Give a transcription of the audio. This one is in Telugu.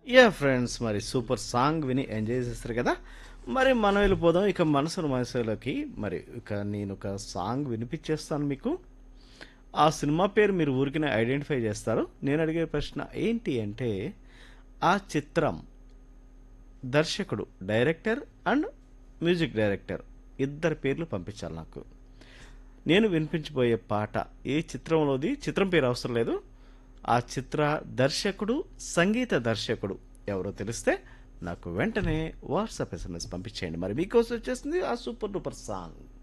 యా ఫ్రెండ్స్ మరి సూపర్ సాంగ్ విని ఎంజాయ్ చేస్తారు కదా మరి మనం వెళ్ళిపోదాం ఇక మనసును మనసులోకి మరి ఇక నేను ఒక సాంగ్ వినిపించేస్తాను మీకు ఆ సినిమా పేరు మీరు ఊరికినే ఐడెంటిఫై చేస్తారు నేను అడిగే ప్రశ్న ఏంటి అంటే ఆ చిత్రం దర్శకుడు డైరెక్టర్ అండ్ మ్యూజిక్ డైరెక్టర్ ఇద్దరు పేర్లు పంపించాలి నాకు నేను వినిపించబోయే పాట ఏ చిత్రంలోది చిత్రం పేరు అవసరం లేదు ఆ చిత్ర దర్శకుడు సంగీత దర్శకుడు ఎవరో తెలిస్తే నాకు వెంటనే వాట్సాప్ ఎస్ఎంఎస్ పంపించేయండి మరి మీకోసం వచ్చేసింది ఆ సూపర్ డూపర్ సాంగ్